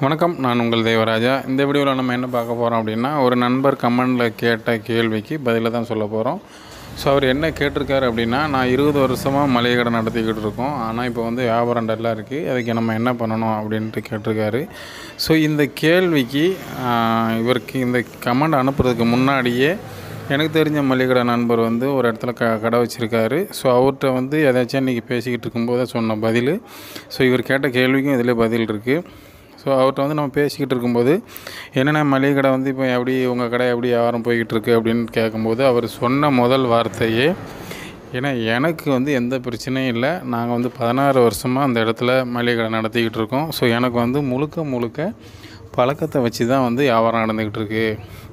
வணக்கம் நான் உங்கள் தேவராஜா இந்த வீடியோவில் நம்ம என்ன பார்க்க போகிறோம் அப்படின்னா ஒரு நண்பர் கமெண்டில் கேட்ட கேள்விக்கு பதிலை தான் சொல்ல போகிறோம் ஸோ அவர் என்ன கேட்டிருக்காரு அப்படின்னா நான் இருபது வருஷமாக மளிகை கடை நடத்திக்கிட்டு இருக்கோம் ஆனால் இப்போ வந்து வியாபாரம் டல்லாக இருக்குது அதுக்கு நம்ம என்ன பண்ணணும் அப்படின்ட்டு கேட்டிருக்காரு ஸோ இந்த கேள்விக்கு ஆஹ், இவருக்கு இந்த கமெண்ட் அனுப்புறதுக்கு முன்னாடியே எனக்கு தெரிஞ்ச மளிகை கடை நண்பர் வந்து ஒரு இடத்துல க கடை வச்சுருக்காரு ஸோ அவர்கிட்ட வந்து எதாச்சும் இன்றைக்கி பேசிக்கிட்டு இருக்கும்போது சொன்ன பதில் ஸோ இவர் கேட்ட கேள்விக்கும் இதில் பதில் இருக்குது ஸோ அவர்கிட்ட வந்து நம்ம பேசிக்கிட்டு இருக்கும்போது என்னென்ன மளிகை கடை வந்து இப்போ எப்படி உங்கள் கடை எப்படி வியாபாரம் போய்கிட்டு இருக்கு அப்படின்னு கேட்கும்போது அவர் சொன்ன முதல் வார்த்தையே ஏன்னா எனக்கு வந்து எந்த பிரச்சனையும் இல்லை நாங்கள் வந்து பதினாறு வருஷமாக அந்த இடத்துல மளிகை கடை நடத்திக்கிட்டு இருக்கோம் ஸோ எனக்கு வந்து முழுக்க முழுக்க பழக்கத்தை வச்சு தான் வந்து வியாபாரம் நடந்துக்கிட்டு இருக்கு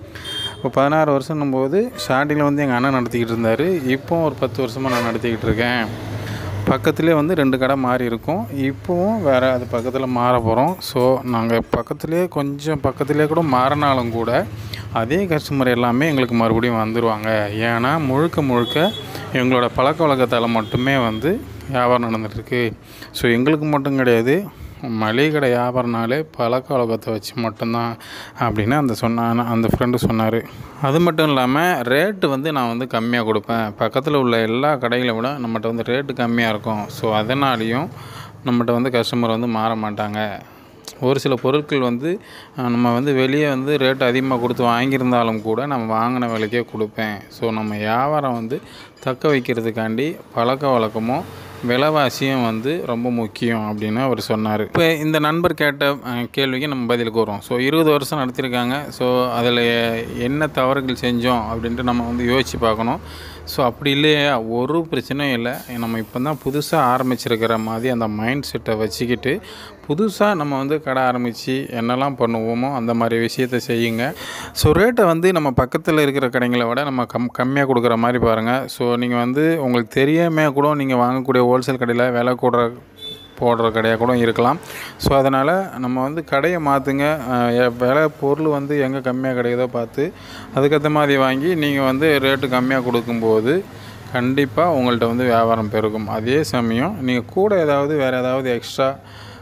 இப்போ பதினாறு வருஷம் போது ஸ்டார்டிங்கில் வந்து எங்கள் அண்ணன் நடத்திக்கிட்டு இருந்தார் இப்போ ஒரு பத்து வருஷமாக நான் நடத்திக்கிட்டு இருக்கேன் பக்கத்துலேயே வந்து ரெண்டு கடை மாறி இருக்கும் இப்போவும் வேறு அது பக்கத்தில் மாற போகிறோம் ஸோ நாங்கள் பக்கத்துலேயே கொஞ்சம் பக்கத்துலேயே கூட மாறினாலும் கூட அதே கஸ்டமர் எல்லாமே எங்களுக்கு மறுபடியும் வந்துடுவாங்க ஏன்னா முழுக்க முழுக்க எங்களோட பழக்க வழக்கத்தால் மட்டுமே வந்து வியாபாரம் நடந்துகிட்ருக்கு ஸோ எங்களுக்கு மட்டும் கிடையாது மளிகை கடை வியாபாரனாலே பழக்க வழக்கத்தை வச்சு மட்டும்தான் அப்படின்னு அந்த சொன்ன அந்த ஃப்ரெண்டு சொன்னார் அது மட்டும் இல்லாமல் ரேட்டு வந்து நான் வந்து கம்மியாக கொடுப்பேன் பக்கத்தில் உள்ள எல்லா கடைகளை விட நம்மகிட்ட வந்து ரேட்டு கம்மியாக இருக்கும் ஸோ அதனாலேயும் நம்மகிட்ட வந்து கஸ்டமர் வந்து மாற மாட்டாங்க ஒரு சில பொருட்கள் வந்து அஹ், நம்ம வந்து வெளியே வந்து ரேட் அதிகமாக கொடுத்து வாங்கியிருந்தாலும் கூட நம்ம வாங்கின விலைக்கே கொடுப்பேன் ஸோ நம்ம வியாபாரம் வந்து தக்க வைக்கிறதுக்காண்டி பழக்க வழக்கமும் விலைவாசியும் வந்து ரொம்ப முக்கியம் அப்படின்னு அவர் சொன்னார் இப்போ இந்த நண்பர் கேட்ட அஹ், கேள்விக்கு நம்ம பதிலுக்கு வரோம் ஸோ இருபது வருஷம் நடத்தியிருக்காங்க ஸோ அதில் என்ன தவறுகள் செஞ்சோம் அப்படின்ட்டு நம்ம வந்து யோசித்து பார்க்கணும் ஸோ அப்படி இல்லையா ஒரு பிரச்சனையும் இல்லை நம்ம இப்போ தான் புதுசாக ஆரம்பிச்சிருக்கிற மாதிரி அந்த மைண்ட் செட்டை வச்சுக்கிட்டு புதுசாக நம்ம வந்து கடை ஆரம்பித்து என்னெல்லாம் பண்ணுவோமோ அந்த மாதிரி விஷயத்தை செய்யுங்க ஸோ ரேட்டை வந்து நம்ம பக்கத்தில் இருக்கிற கடைங்களை விட நம்ம கம் கம்மியாக கொடுக்குற மாதிரி பாருங்கள் ஸோ நீங்கள் வந்து உங்களுக்கு தெரியாமல் கூட நீங்கள் வாங்கக்கூடிய ஹோல்சேல் கடையில் விலை கூட போடுற கடையாக கூட இருக்கலாம் ஸோ அதனால் நம்ம வந்து கடையை மாற்றுங்க விலை பொருள் வந்து எங்கே கம்மியாக கிடைக்குதோ பார்த்து அதுக்கேற்ற மாதிரி வாங்கி நீங்கள் வந்து ரேட்டு கம்மியாக கொடுக்கும்போது கண்டிப்பாக உங்கள்கிட்ட வந்து வியாபாரம் பெருகும் அதே சமயம் நீங்கள் கூட ஏதாவது வேறு ஏதாவது எக்ஸ்ட்ரா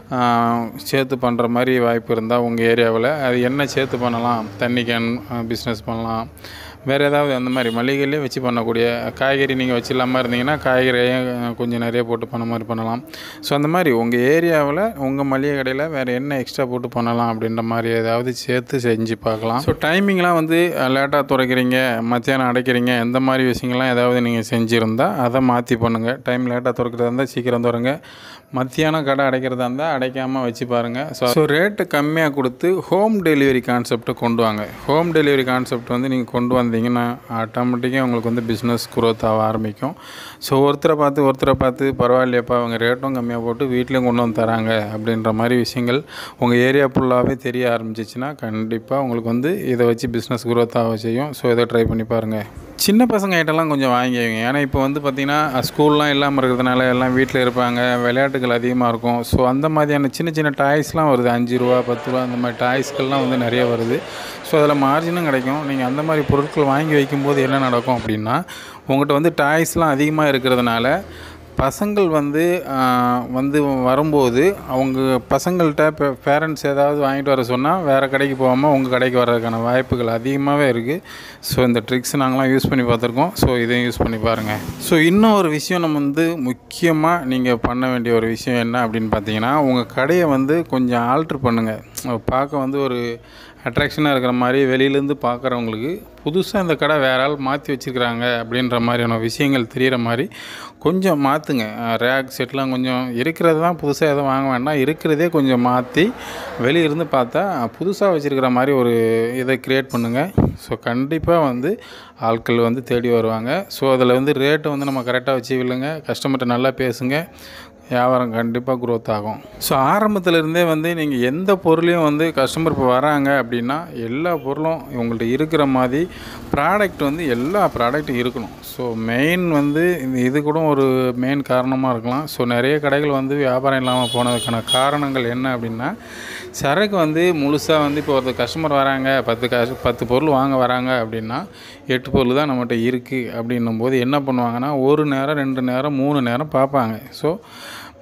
சேர்த்து பண்ணுற மாதிரி வாய்ப்பு இருந்தால் உங்கள் ஏரியாவில் அது என்ன சேர்த்து பண்ணலாம் தண்ணி கேன் பிஸ்னஸ் பண்ணலாம் வேறு ஏதாவது அந்த மாதிரி மளிகையிலே வச்சு பண்ணக்கூடிய காய்கறி நீங்கள் வச்சு இல்லாமல் இருந்தீங்கன்னா காய்கறியை அஹ், கொஞ்சம் நிறைய போட்டு பண்ண மாதிரி பண்ணலாம் ஸோ அந்த மாதிரி உங்கள் ஏரியாவில் உங்கள் மளிகை கடையில் வேறு என்ன எக்ஸ்ட்ரா போட்டு பண்ணலாம் அப்படின்ற மாதிரி ஏதாவது சேர்த்து செஞ்சு பார்க்கலாம் ஸோ டைமிங்லாம் வந்து லேட்டாக துறைக்கிறீங்க மத்தியானம் அடைக்கிறீங்க இந்த மாதிரி விஷயங்கள்லாம் ஏதாவது நீங்கள் செஞ்சுருந்தா அதை மாற்றி பண்ணுங்கள் டைம் லேட்டாக திறக்கிறதா இருந்தால் சீக்கிரம் திறங்க மத்தியானம் கடை அடைக்கிறதா இருந்தால் அடைக்காமல் வச்சு பாருங்கள் ஸோ ஸோ ரேட்டு கம்மியாக கொடுத்து ஹோம் டெலிவரி கான்செப்டை கொண்டு வாங்க ஹோம் டெலிவரி கான்செப்ட் வந்து நீங்கள் கொண்டு வந்தீங்கன்னா ஆட்டோமேட்டிக்காக உங்களுக்கு வந்து பிஸ்னஸ் growth ஆக ஆரம்பிக்கும் ஸோ ஒருத்தரை பார்த்து ஒருத்தரை பார்த்து பரவாயில்லையப்பா அவங்க ரேட்டும் கம்மியாக போட்டு வீட்லேயும் கொண்டு வந்து தராங்க அப்படின்ற மாதிரி விஷயங்கள் உங்கள் ஏரியா ஃபுல்லாகவே தெரிய ஆரம்பிச்சிச்சுன்னா கண்டிப்பாக உங்களுக்கு வந்து இதை வச்சு பிஸ்னஸ் growth ஆக செய்யும் ஸோ இதை ட்ரை பண்ணி பாருங்கள் சின்ன பசங்க ஐட்டம்லாம் கொஞ்சம் வாங்கி வைங்க ஏன்னா இப்போ வந்து பார்த்திங்கன்னா ஸ்கூல்லாம் இல்லாமல் இருக்கிறதுனால எல்லாம் வீட்டில் இருப்பாங்க விளையாட்டுகள் அதிகமாக இருக்கும் ஸோ அந்த மாதிரியான சின்ன சின்ன டாய்ஸ்லாம் வருது அஞ்சு ரூபா பத்து ரூபா அந்த மாதிரி டாய்ஸ்கள்லாம் வந்து நிறைய வருது ஸோ அதில் மார்ஜினும் கிடைக்கும் நீங்கள் அந்த மாதிரி பொருட்கள் வாங்கி வைக்கும்போது என்ன நடக்கும் அப்படின்னா உங்கள்கிட்ட வந்து டாய்ஸ்லாம் அதிகமாக இருக்கிறதுனால பசங்கள் வந்து ஆஹ், வந்து வரும்போது அவங்க பசங்கள்கிட்ட இப்போ பேரண்ட்ஸ் ஏதாவது வாங்கிட்டு வர சொன்னால் வேறு கடைக்கு போகாமல் உங்கள் கடைக்கு வர்றதுக்கான வாய்ப்புகள் அதிகமாகவே இருக்குது ஸோ இந்த ட்ரிக்ஸ் நாங்களாம் யூஸ் பண்ணி பார்த்துருக்கோம் ஸோ இதையும் யூஸ் பண்ணி பாருங்கள் ஸோ இன்னும் ஒரு விஷயம் நம்ம வந்து முக்கியமாக நீங்கள் பண்ண வேண்டிய ஒரு விஷயம் என்ன அப்படின்னு பார்த்தீங்கன்னா உங்கள் கடையை வந்து கொஞ்சம் ஆல்ட்ரு பண்ணுங்கள் பார்க்க வந்து ஒரு அட்ராக்ஷனாக இருக்கிற மாதிரி வெளியிலேருந்து பார்க்குறவங்களுக்கு புதுசாக இந்த கடை வேற ஆள் மாற்றி வச்சுருக்கிறாங்க அப்படின்ற மாதிரியான விஷயங்கள் தெரிகிற மாதிரி கொஞ்சம் மாற்றுங்க ரேக் செட்லாம் கொஞ்சம் இருக்கிறது தான் புதுசாக எதுவும் வாங்க வேண்டாம் இருக்கிறதே கொஞ்சம் மாற்றி வெளியிருந்து பார்த்தா புதுசாக வச்சுருக்கிற மாதிரி ஒரு இதை க்ரியேட் பண்ணுங்கள் ஸோ கண்டிப்பாக வந்து ஆட்கள் வந்து தேடி வருவாங்க ஸோ அதில் வந்து ரேட்டை வந்து நம்ம கரெக்டாக வச்சு வில்லுங்க கஸ்டமர்கிட்ட நல்லா பேசுங்க வியாபாரம் கண்டிப்பாக growth ஆகும் ஸோ ஆரம்பத்துல இருந்தே வந்து நீங்கள் எந்த பொருளையும் வந்து கஸ்டமர் இப்போ வராங்க அப்படின்னா எல்லா பொருளும் உங்கள்கிட்ட இருக்கிற மாதிரி ப்ராடக்ட் வந்து எல்லா ப்ராடக்ட்டும் இருக்கணும் ஸோ மெயின் வந்து இந்த இது கூட ஒரு மெயின் காரணமாக இருக்கலாம் ஸோ நிறைய கடைகள் வந்து வியாபாரம் இல்லாமல் போனதுக்கான காரணங்கள் என்ன அப்படின்னா சரக்கு வந்து முழுசாக வந்து இப்போ ஒருத்தர் கஸ்டமர் வராங்க பத்து கஸ் பத்து பொருள் வாங்க வராங்க அப்படின்னா எட்டு பொருள் தான் நம்மகிட்ட இருக்குது அப்படின்னும் போது என்ன பண்ணுவாங்கன்னா ஒரு நேரம் ரெண்டு நேரம் மூணு நேரம் பார்ப்பாங்க ஸோ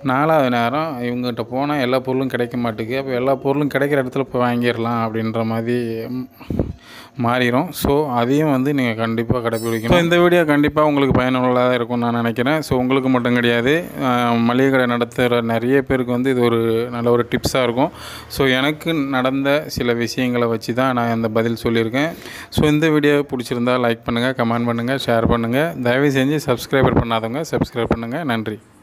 நாலாவது நேரம் இவங்ககிட்ட போனால் எல்லா பொருளும் கிடைக்க மாட்டேங்குது அப்போ எல்லா பொருளும் கிடைக்கிற இடத்துல போய் வாங்கிடலாம் அப்படின்ற மாதிரி ம், மாறிடும் ஸோ அதையும் வந்து நீங்கள் கண்டிப்பாக கடைப்பிடிக்கணும் ஸோ இந்த வீடியோ கண்டிப்பாக உங்களுக்கு பயனுள்ளதாக இருக்கும்னு நான் நினைக்கிறேன் ஸோ உங்களுக்கு மட்டும் கிடையாது அஹ், மளிகை கடை நடத்துகிற நிறைய பேருக்கு வந்து இது ஒரு நல்ல ஒரு டிப்ஸாக இருக்கும் ஸோ எனக்கு நடந்த சில விஷயங்களை வச்சு தான் நான் இந்த பதில் சொல்லியிருக்கேன் ஸோ இந்த வீடியோ பிடிச்சிருந்தா லைக் பண்ணுங்கள் கமெண்ட் பண்ணுங்கள் ஷேர் பண்ணுங்கள் தயவு செஞ்சு சப்ஸ்கிரைபர் பண்ணாதவங்க சப்ஸ்கிரைப் பண்ணுங்கள் நன்றி